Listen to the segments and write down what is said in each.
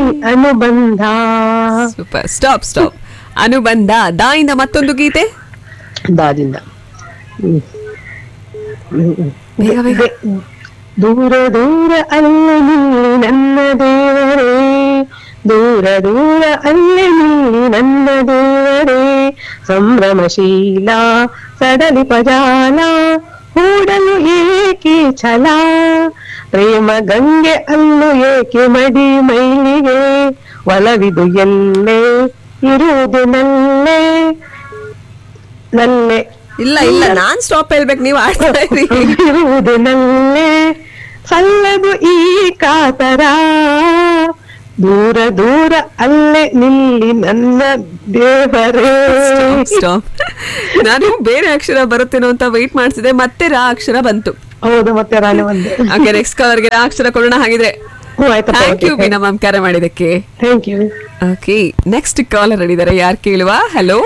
ಅನುಬಂಧ super stop stop ಅನುಬಂಧ ದಾ ಇಂದ ಮತ್ತೊಂದು ಗೀತೆ ದಾದಿಂದ ಹ್ಮ್. ಹ್ಮ್, ಹ್ಮ್. ಬೇಗ ಬೇಗ ದೂರ ದೂರ ಅಲ್ಲಿ ನಿಲ್ಲಿ ನನ್ನ ದೇವರೇ ದೂರ ದೂರ ಅಲ್ಲಿ ನಿಲ್ಲಿ ನನ್ನ ದೇವರೇ ಸಂಭ್ರಮಶೀಲ ಸಡಲಿ ಪಜಾಲ ಹೂಡಲು ಏಕೆ ಛಲ ಪ್ರೇಮ ಗಂಗೆ ಅಲ್ಲು ಏಕೆ ಮಡಿ ಮೈಲಿಗೆ ಒಲವಿದು ಎಲ್ಲೇ ಇರುವುದು ನಲ್ಲೇ ನಲ್ಲೆ ಇಲ್ಲ ಇಲ್ಲ ನಾನ್ ಸ್ಟಾಪ್ ಹೇಳ್ಬೇಕು ನೀವು ಆಡ್ತಾ ಇರಿ ಇರುವುದು ನಲ್ಲೇ ಸಲ್ಲದು ಈ ಕಾತರ ದೂರ ದೂರ ಅಲ್ಲೇ ನಿಲ್ಲಿ ನನ್ನ ದೇವರೇ ಸ್ಟಾಪ್ ನಾನು ಬೇರೆ ಅಕ್ಷರ ಬರುತ್ತೇನೋ ಅಂತ ವೆಯ್ಟ್ ಮಾಡ್ತಿದ್ದೆ ಮತ್ತೆ ರಾ ಅಕ್ಷರ ಬಂತು ಹೌದು ಮತ್ತೆ ರಾಣಿ ಒಂದೇ ಓಕೆ ನೆಕ್ಸ್ಟ್ ಕಲರ್ಗೆ ರಾ ಅಕ್ಷರ ಕೊಡೋಣ ಹಾಗಿದ್ರೆ ಹ್ಞೂ ಆಯ್ತಪ್ಪ ಥ್ಯಾಂಕ್ ಯು ಬೀನಾ ಮ್ಯಾಮ್ ಕರೆ ಮಾಡಿದಕ್ಕೆ thank you okay next caller ಹೇಳಿದ್ದಾರೆ ಯಾರು ಕೇಳುವ ಹಲೋ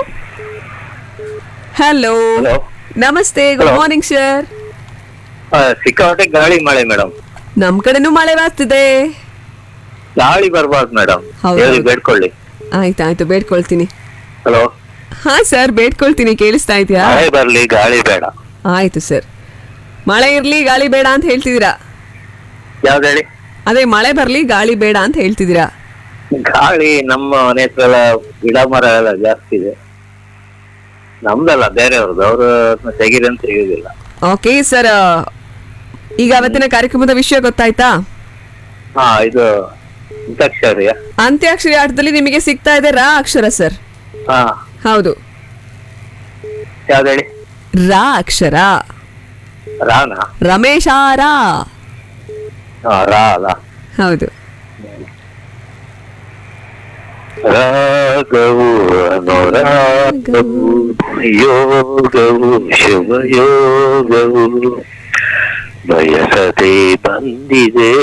ಹಲೋ Hello. ನಮಸ್ತೆ ಗುಡ್ Hello. ಮಾರ್ನಿಂಗ್ ಸರ್ ಆ, ಸಿಕ್ಕಾಪಟ್ಟೆ ಗಾಳಿ ಮಳೆ ಮೇಡಮ್ ನಮ್ ಕಡೆನೂ ಮಳೆ ಬರ್ತಿದೆ ಗಾಳಿ ಬರ್ಬಾರ್ದು ಮೇಡಮ್ ಹೌದು. ಹೇಳಿ ಬೇಡ್ಕೊಳ್ಳಿ ಆಯ್ತಾಯ್ತು ಬೇಡ್ಕೊಳ್ತೀನಿ ಹಲೋ ಹಾ ಸರ್ ಬೇಡ್ಕೊಳ್ತೀನಿ ಕೇಳಿಸ್ತಾ ಇದೆಯಾ ಮಳೆ ಬರ್ಲಿ ಗಾಳಿ ಬೇಡ ಆಯ್ತು ಸರ್ ಮಳೆ ಇರ್ಲಿ ಗಾಳಿ ಬೇಡ ಅಂತ ಹೇಳ್ತಿದ್ದೀರಾ ಯಾವ್ದು ಹೇಳಿ ಅದೇ ಮಳೆ ಬರ್ಲಿ ಗಾಳಿ ಬೇಡ ಅಂತ ಹೇಳ್ತಿದ್ದೀರಾ ಗಾಳಿ ನಮ್ಮ ಮನೆ ಹತ್ರ ಎಲ್ಲ ಗಿಡ ಮರ ಎಲ್ಲ ಜಾಸ್ತಿ ಇದೆ ನಮ್ದಲ್ಲ ಬೇರೆಯವ್ರದ್ದು ಅವರು ತೆಗೀರಿ ಅಂತ ತೆಗೆಯೋದಿಲ್ಲ ಓಕೆ ಸರ್ ಈಗ ಅವತ್ತಿನ ಕಾರ್ಯಕ್ರಮದ ವಿಷಯ ಗೊತ್ತಾಯ್ತಾ ಹಾ ಇದು ಅಂತ್ಯಾಕ್ಷರಿಯ ಅಂತ್ಯಾಕ್ಷರಿ ಆಟದಲ್ಲಿ ನಿಮಗೆ ಸಿಗ್ತಾ ಇದೆ ರಾ ಅಕ್ಷರ ಸರ್ ಹಾ ಹೌದು ಯಾವ್ದು ಹೇಳಿ ರಾ ಅಕ್ಷರ ರಾನಾ ರಮೇಶಾರ ಹಾ ರಾ ಅಲ್ಲ ಹೌದು ರಾಗವು ಅನುರಾಗವು ಯೋಗವು ಶುಭ ಯೋಗವು ಬಯಸದೆ ಬಂದಿದೆ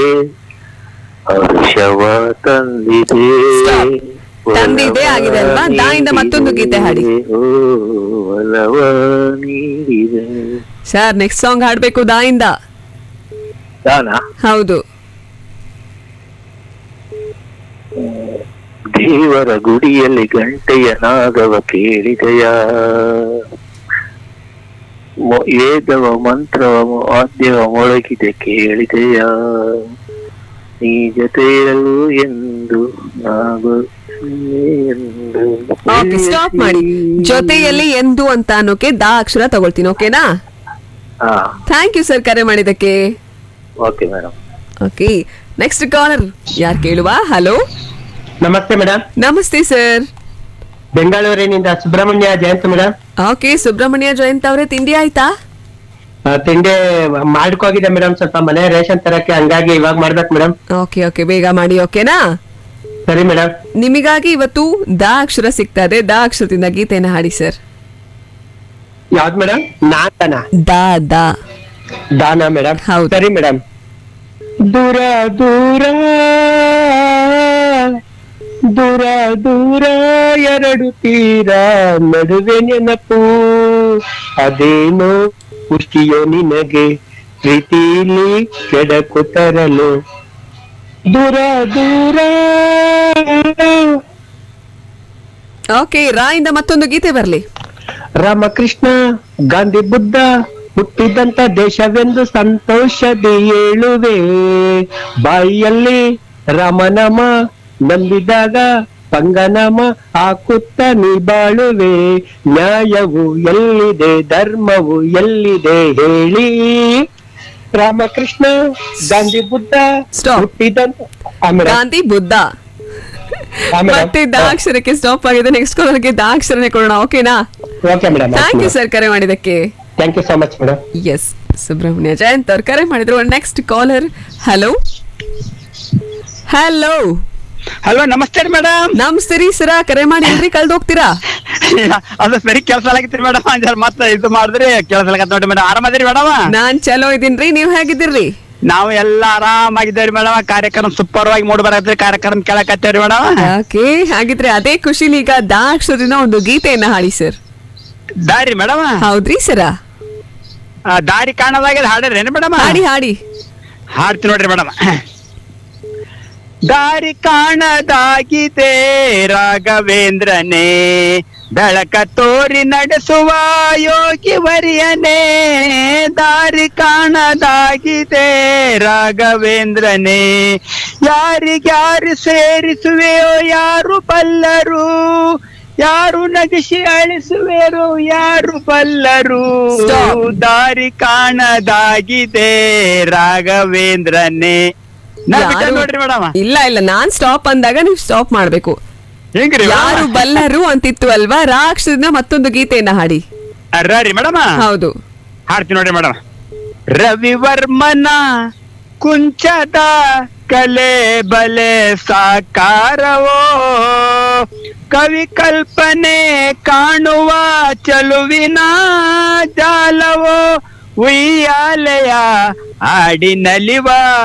ಹರ್ಷವ ತಂದಿದೆ Stop. ತಂದಿದೆ ಆಗಿದೆ ಅಲ್ವಾ? ದಾಯಿಂದ ಮತ್ತೊಂದು ಗೀತೆ ಹಾಡಿ. ಓ, ಒಲವ ನೀಡಿದೆ ಸರ್ ನೆಕ್ಸ್ಟ್ ಸಾಂಗ್ ಹಾಡ್ಬೇಕು ದಾಯಿಂದ ದಾನಾ ಹೌದು ದೇವರ ಗುಡಿಯಲ್ಲಿ ಗಂಟೆಯ ನಾದವ ಕೇಳಿದೆಯ ಮೊ- ವೇದವ ಮಂತ್ರವ ವಾದ್ಯವ ಮೊಳಗಿದೆ ಕೇಳಿದೆಯ ನೀ ಜೊತೆಯಲು ಎಂದು ನಾವು ಎಂದು ಓಕೆ ಸ್ಟಾಪ್ ಮಾಡಿ ಜೊತೆಯಲ್ಲಿ ಎಂದು ಅಂತ ಅನ್ನೋಕೆ ದಾ ಅಕ್ಷರ ತಗೊಳ್ತೀನಿ ಓಕೆನಾ ಹಾ ಥ್ಯಾಂಕ್ ಯು ಸರ್ ಕರೆ ಮಾಡಿದ್ದಕ್ಕೆ okay madam okay next caller ಯಾರು ಕೇಳುವ ಹಲೋ ನಮಸ್ತೆ ಮೇಡಮ್ ನಮಸ್ತೆ ಸರ್ ಬೆಂಗಳೂರಿನಿಂದ ಸುಬ್ರಹ್ಮಣ್ಯ ಜಯಂತ್ ಮೇಡಮ್ ಓಕೆ ಸುಬ್ರಹ್ಮಣ್ಯ ಜಯಂತ್ ಅವರೇ ತಿಂಡಿ ಆಯ್ತಾ ಆ, ತಿಂಡಿ ಮಾಡ್ಕೋಗಿದೆ ಮೇಡಮ್ ಸ್ವಲ್ಪ ಮನೆ ರೇಷನ್ ತರಕ್ಕೆ ಹಂಗಾಗಿ ಇವಾಗ ಮಾಡ್ಬೇಕು ಮೇಡಮ್ ಓಕೆ ಓಕೆ ಬೇಗ ಮಾಡಿ ಓಕೆನಾ ಸರಿ ಮೇಡಮ್ ನಿಮಗಾಗಿ ಇವತ್ತು ದಾ ಅಕ್ಷರ ಸಿಗ್ತಾ ಇದೆ ದಾ ಅಕ್ಷರದಿಂದ ಗೀತೆನ ಹಾಡಿ ಸರ್ ಯಾವ್ದು ಮೇಡಮ್ ನಾತನ ದಾ ದಾ ದಾನ ಮೇಡಮ್ ಹೌದು. ಸರಿ ಮೇಡಮ್ ದೂರ ದೂರ ದೂರ ದೂರ ಎರಡು ತೀರ ನಡುವೆ ನೆನಪು ಅದೇನೋ ಖುಷಿಯೋ ನಿನಗೆ ಪ್ರೀತಿಲಿ ಕೆಡಕು ತರಲು ದೂರ ದೂರ ಓಕೆ ರಾ ಇಂದ ಮತ್ತೊಂದು ಗೀತೆ ಬರಲಿ ರಾಮಕೃಷ್ಣ ಗಾಂಧಿ ಬುದ್ಧ ಹುಟ್ಟಿದಂತ ದೇಶವೆಂದು ಸಂತೋಷದಿ ಹೇಳುವೆ ಬಾಯಿಯಲ್ಲಿ ರಾಮನಾಮ ನಂಬಿದಾಗ ಪಂಗನಾಮ ಹಾಕುತ್ತ ನೀ ಬಾಳುವೆ ನ್ಯಾಯವು ಎಲ್ಲಿದೆ ಧರ್ಮವು ಎಲ್ಲಿದೆ ಹೇಳಿ ರಾಮಕೃಷ್ಣ ಗಾಂಧಿ ಬುದ್ಧ Stop. ಹುಟ್ಟಿದಂತ ಆ, madam. ಗಾಂಧಿ ಬುದ್ಧ ಆ, madam. ಮತ್ತೆ ದಾ ಅಕ್ಷರಕ್ಕೆ ಸ್ಟಾಪ್ ಆಗಿದೆ ನೆಕ್ಸ್ಟ್ ಕಾಲರ್ಗೆ ದಾ ಅಕ್ಷರನೇ ಕೊಡೋಣ ಓಕೆನಾ okay madam thank you sir ಕರೆ ಮಾಡಿದ್ದಕ್ಕೆ thank you so much madam yes Subrahmanya Jayanth ಅವ್ರು ಕರೆ ಮಾಡಿದ್ರು next caller hello hello hello ನಮಸ್ತೆ ಮೇಡಮ್ ನಮಸ್ತೆ ರೀ ಸರ ಕರೆ ಮಾಡಿ ಎಲ್ರಿ ಕಳ್ದು ಹೋಗ್ತೀರಾ ಅದು ಸರಿ ಕೆಲಸ ಆಗತ್ರಿ ಮೇಡಮ್ ಅಂಜಾರ ಮತ್ತೆ ಇದು ಮಾಡಿದ್ರಿ ಕೆಲಸ ಆಗತ್ತ ನೋಡಿ ಮೇಡಮ್ ಆರಾಮದಿರಿ ಮೇಡಮ್ ನಾನ್ ಚಲೋ ಇದೀನ್ರಿ ನೀವ್ ಹೇಗಿದ್ದೀರಿ ನಾವು ಎಲ್ಲ ಆರಾಮಾಗಿದ್ದೇವ್ರಿ ಮೇಡಮ್ ಕಾರ್ಯಕ್ರಮ ಸೂಪರ್ ಆಗಿ ಮೂಡ್ ಬರತ್ರಿ ಕಾರ್ಯಕ್ರಮ ಕೇಳಕತ್ತೇವ್ರಿ ಮೇಡಮ್ ಓಕೆ ಹಾಗಿದ್ರೆ ಅದೇ ಖುಷಿಲಿ ಈಗ ದಾ ಅಕ್ಷರದಿಂದ ಒಂದು ಗೀತೆಯನ್ನ ಹಾಡಿ ಸರ್ ದಾರಿ ಮೇಡಮ್ ಹೌದ್ರಿ ಸರ ದಾರಿ ಕಾಣದಾಗಿದೆ ಹಾಡ್ರೇನು ಮೇಡಮ್ ಹಾಡಿ ಹಾಡಿ ಹಾಡ್ತೀನಿ ನೋಡ್ರಿ ಮೇಡಮ್ ದಾರಿ ಕಾಣದಾಗಿದೆ ರಾಘವೇಂದ್ರನೇ ಬೆಳಕ ತೋರಿ ನಡೆಸುವ ಯೋಗಿ ವರಿಯನೇ ದಾರಿ ಕಾಣದಾಗಿದೆ ರಾಘವೇಂದ್ರನೇ ಯಾರಿಗ್ಯಾರು ಸೇರಿಸುವೆಯೋ ಯಾರು ಬಲ್ಲರು ಯಾರು ನಗಿಸಿ ಅಳಿಸುವೆರೋ ಯಾರು ಬಲ್ಲರು Stop. ದಾರಿ ಕಾಣದಾಗಿದೆ ರಾಘವೇಂದ್ರನೇ ನಾ ಬಿಟ್ಟೆ ಯಾರು- ನೋಡ್ರಿ ಮೇಡಮ್ ಇಲ್ಲ ಇಲ್ಲ ನಾನ್ ಸ್ಟಾಪ್ ಅಂದಾಗ ನೀವು ಸ್ಟಾಪ್ ಮಾಡ್ಬೇಕು ಹೆಂಗ್ರಿ ಯಾರು ಬಲ್ಲರು ಅಂತಿತ್ತು ಅಲ್ವಾ ರಾ ಅಕ್ಷರದಿಂದ ಮತ್ತೊಂದು ಗೀತೆಯನ್ನ ಹಾಡಿ ರೀ ಮೇಡಮ್ ಹೌದು ಹಾಡ್ತೀನಿ ನೋಡ್ರಿ ಮೇಡಮ್ ರವಿವರ್ಮನ ಕುಂಚದ ಕಲೆ ಬಲೆ ಸಾಕಾರವೋ ಕವಿ ಕಲ್ಪನೆ ಕಾಣುವ ಚಲುವಿನ ಜಾಲವೋ ಉಯ್ಯಾಲೆಯ ಆಡಿ ನಲಿವ